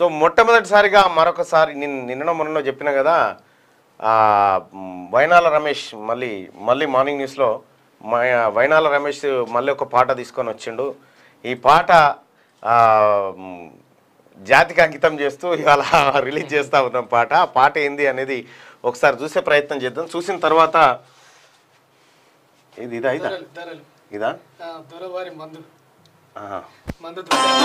So మొట్టమొదటిసారిగా మరొకసారి నిన్న నిన్న మొన్న చెప్పిన కదా ఆ, మ్, వైనాల రమేష్ మళ్ళీ మళ్ళీ మార్నింగ్ న్యూస్లో మా- వైనాల రమేష్ మళ్ళీ ఒక పాట తీసుకొని వచ్చిండు ఈ పాట ఆ, మ్, జాతికి అంకితం చేస్తూ ఇవాళ రిలీజ్ చేస్తూ ఉన్నాం పాట ఆ పాట ఏంది అనేది ఒకసారి చూసే ప్రయత్నం చేద్దాం చూసిన తర్వాత ఇది ఇదా ఇదా ధరలు ధరలు ఇదా ఆ, దొరవారి మందు ఆహా. మందు ధరలు.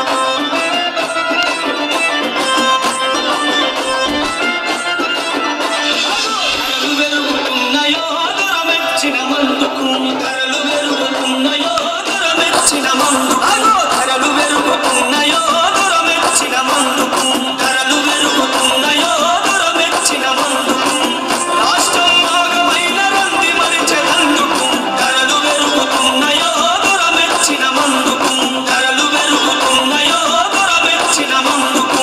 ధరలు పెరుగుతున్నాయో ధరమెచ్చిన మందుకు ధరలు పెరుగుతున్నాయో ధరమెచ్చిన మందుకు అగో ధరలు పెరుగుతున్నాయో ధరమెచ్చిన మందుకు ధరలు పెరుగుతున్నాయో ధరమెచ్చిన మందుకు రాష్ట్రం భాగమైన రంది మరిచెదందుకు ధరలు పెరుగుతున్నాయో ధరమెచ్చిన మందుకు ధరలు పెరుగుతున్నాయో ధరమెచ్చిన మందుకు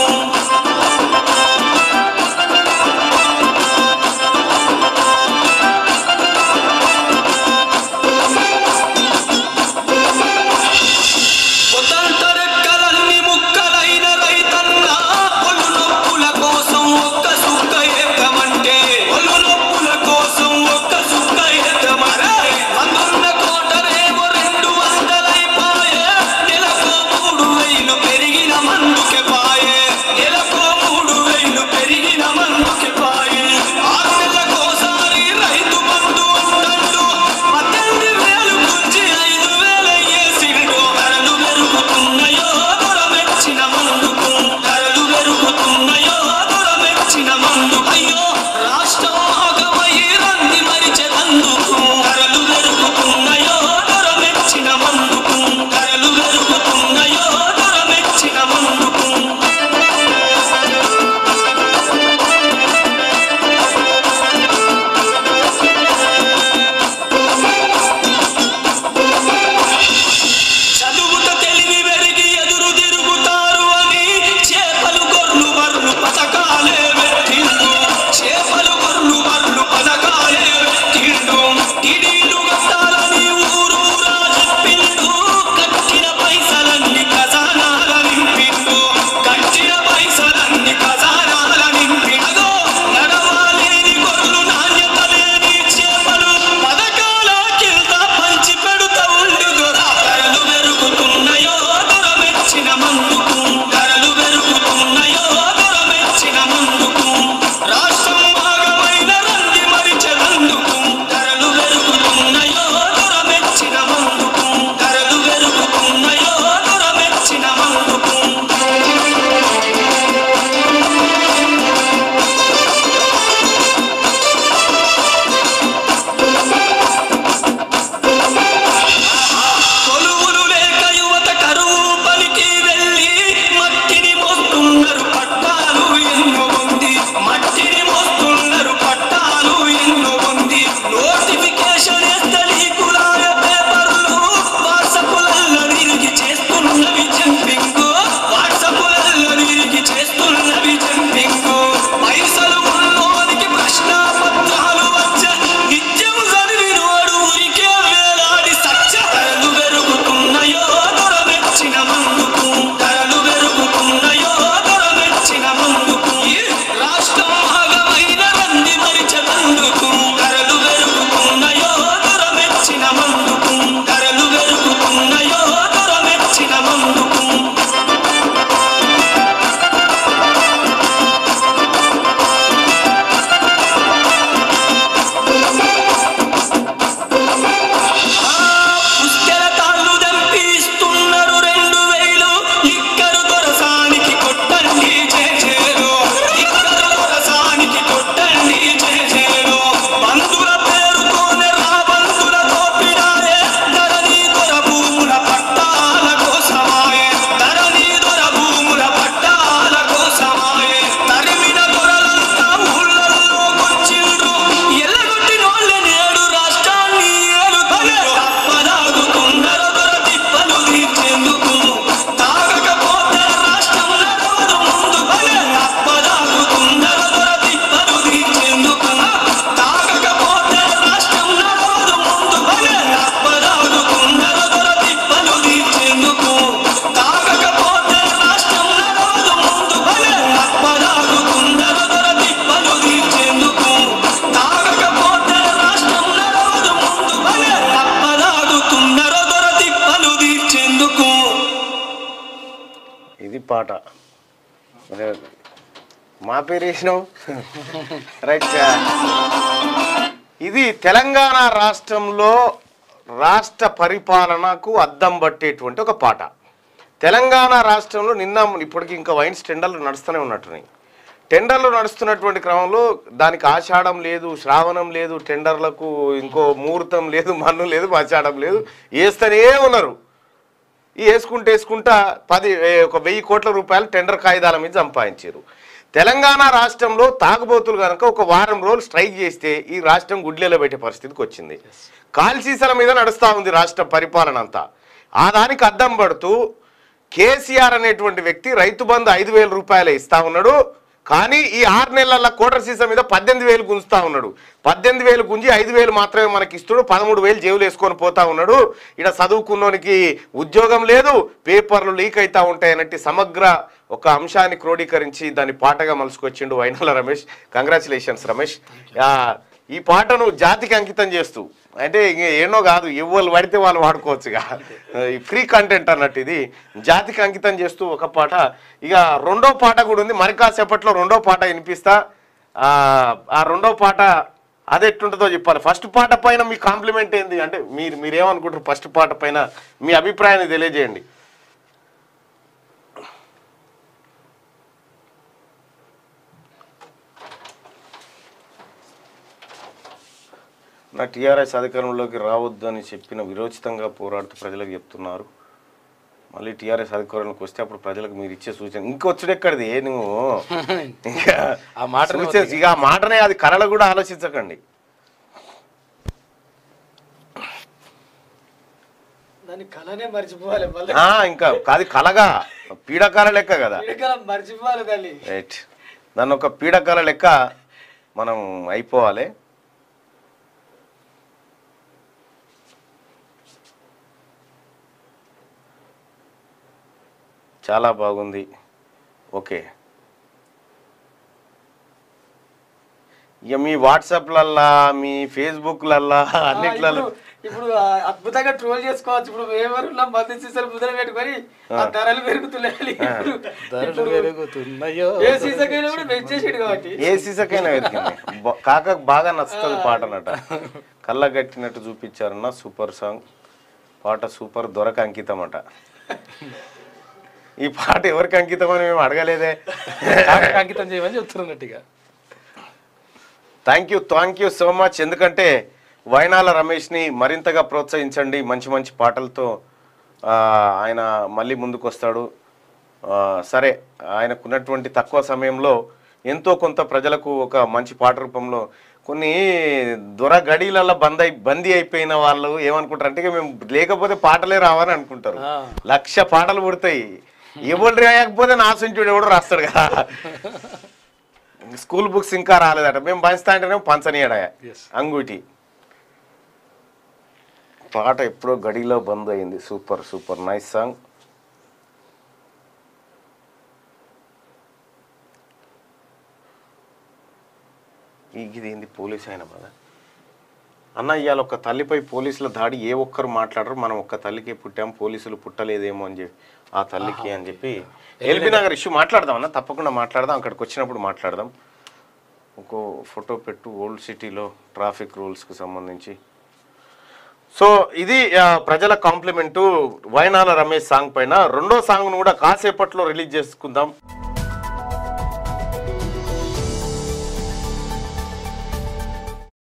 పాట అదే, మా పేరు వేసినావు రైట్ ఇది తెలంగాణ రాష్ట్రంలో రాష్ట్ర పరిపాలనకు అద్దం పట్టేటువంటి ఒక పాట తెలంగాణ రాష్ట్రంలో నిన్న ఇప్పటికి ఇంకా వైన్స్ టెండర్లు నడుస్తూనే ఉన్నట్టున్నాయి టెండర్లు నడుస్తున్నటువంటి క్రమంలో దానికి ఆషాఢం లేదు శ్రావణం లేదు టెండర్లకు ఇంకో ముహూర్తం లేదు మన్ను లేదు ఆషాఢం లేదు వేస్తూనే ఉన్నారు ఈ వేసుకుంటూ వేసుకుంటా పది ఏ, ఒక వెయ్యి కోట్ల రూపాయలు టెండర్ కాగితాల మీద సంపాదించారు తెలంగాణ రాష్ట్రంలో తాగుబోతులు కనుక ఒక వారం రోజులు స్ట్రైక్ చేస్తే ఈ రాష్ట్రం గుడ్లేలో పెట్టే పరిస్థితికి వచ్చింది కాల్సీసల మీద నడుస్తూ ఉంది రాష్ట్ర పరిపాలన అంతా ఆ దానికి అద్దం పడుతూ కేసీఆర్ అనేటువంటి వ్యక్తి రైతు బంధు ఐదు వేల రూపాయలు ఇస్తా ఉన్నాడు కానీ ఈ ఆరు నెలల కోటర్ సీసా మీద పద్దెనిమిది వేలు గుంజుతా ఉన్నాడు పద్దెనిమిది వేలు గుంజి ఐదు వేలు మాత్రమే మనకి ఇస్తాడు పదమూడు వేలు జేబులు వేసుకొని పోతా ఉన్నాడు ఇక్కడ చదువుకున్నోనికి ఉద్యోగం లేదు పేపర్లు లీక్ అవుతా ఉంటాయన్నట్టు సమగ్ర ఒక అంశాన్ని క్రోడీకరించి దాన్ని పాటగా మలుసుకొచ్చిండు వైనాల రమేష్ కంగ్రాచులేషన్స్ రమేష్ ఆ, ఈ పాటను జాతికి అంకితం చేస్తూ అంటే ఇంక ఏనో కాదు ఎవరు పడితే వాళ్ళు వాడుకోవచ్చుగా ఈ ఫ్రీ కంటెంట్ అన్నట్టు ఇది జాతికి అంకితం చేస్తూ ఒక పాట ఇక రెండో పాట కూడా ఉంది మరి కాసేపట్లో రెండో పాట వినిపిస్తా ఆ, ఆ రెండో పాట అది ఎట్టుంటుందో చెప్పాలి ఫస్ట్ పాట పైన మీ కాంప్లిమెంట్ ఏంది అంటే మీరు మీరేమనుకుంటారు ఫస్ట్ పాట పైన మీ అభిప్రాయాన్ని తెలియజేయండి నా టీఆర్ఎస్ అధికారంలోకి రావద్దని చెప్పిన విరోచితంగా పోరాడుతూ ప్రజలకు చెప్తున్నారు మళ్ళీ టీఆర్ఎస్ అధికారంలోకి వస్తే అప్పుడు ప్రజలకు మీరు ఇచ్చే సూచన ఇంకొచ్చుడు ఎక్కడిది నువ్వు ఇంకా ఆ మాటనే సూచన- ఇక ఆ మాటనే అది కళలు కూడా ఆలోచించకండి దాని కళనే మర్చిపోవాలి మళ్ళీ ఆ, ఇంకా అది కలగా పీడకాల లెక్క కదా పీడకల మర్చిపోవాలి తల్లి రైట్ దాన్ని ఒక పీడకాల లెక్క మనం అయిపోవాలి చాలా బాగుంది ఓకే ఇక మీ వాట్సాప్లల్లా మీ ఫేస్బుక్లల్లా అన్నిట్లల్లో ఇప్పుడు- ఇప్పుడు ఆ అద్భుతంగా ట్రోల్ చేసుకోవచ్చు ఇప్పుడు ఎవరు మంది సీసాలు ముద్ర పెట్టుకొని ఆ ధరలు పెరుగుతున్నాయి ఇప్పుడు ధరలు ఇప్పుడు పెరుగుతున్నాయో ఏ సీసకైనా కూడా పెంచేసాడు కాబట్టి ఏ సీసకైనా వెతికింది బ- కాకకు బాగా నచ్చుతుంది పాట అన్నట కళ్ళ కట్టినట్టు చూపించారన్న సూపర్ సాంగ్ పాట సూపర్ దొరక అంకితం అట ఈ పాట ఎవరికి అంకితం అని మేము అడగలేదే కాకకు అంకితం చేయమని చెప్తున్నట్టుగా thank you thank you so much ఎందుకంటే వైనాల రమేష్ని మరింతగా ప్రోత్సహించండి మంచి మంచి పాటలతో ఆ, ఆయన మళ్ళీ ముందుకు వస్తాడు ఆ, సరే ఆయనకున్నటువంటి తక్కువ సమయంలో ఎంతో కొంత ప్రజలకు ఒక మంచి పాట రూపంలో కొన్ని దొర గడీలలో బంద్ అయి బందీ అయిపోయిన వాళ్ళు ఏమనుకుంటారు అంటే ఇక మేము లేకపోతే పాటలే రావని అనుకుంటారు ఆ. లక్ష పాటలు పుడతాయి ఎవడు రాయకపోతే నా సుంచుడు ఎవడు రాస్తాడు కదా స్కూల్ బుక్స్ ఇంకా రాలేదట మేము పంచుతా అంటేనే పంచనీయడ Yes. అంగుటి పాట ఎప్పుడో గడిలో బంద్ అయింది సూపర్ సూపర్ నైస్ సాంగ్ ఇది ఏంది పోలీస్ అయిన బాధ అన్న ఇవాళ ఒక తల్లిపై పోలీసుల దాడి ఏ ఒక్కరు మాట్లాడరు మనం ఒక్క తల్లికి పుట్టాం పోలీసులు పుట్టలేదేమో అని చెప్పి ఆ తల్లికి అని చెప్పి ఎల్బీ నగర్ ఇష్యూ మాట్లాడదాం అన్న తప్పకుండా మాట్లాడదాం అక్కడికి వచ్చినప్పుడు మాట్లాడదాం ఇంకో ఫోటో పెట్టు ఓల్డ్ సిటీలో ట్రాఫిక్ రూల్స్కి సంబంధించి సో ఇది ఆ, ప్రజల కాంప్లిమెంటు వైనాల రమేష్ సాంగ్ పైన రెండో సాంగ్ను కూడా కాసేపట్లో రిలీజ్ చేసుకుందాం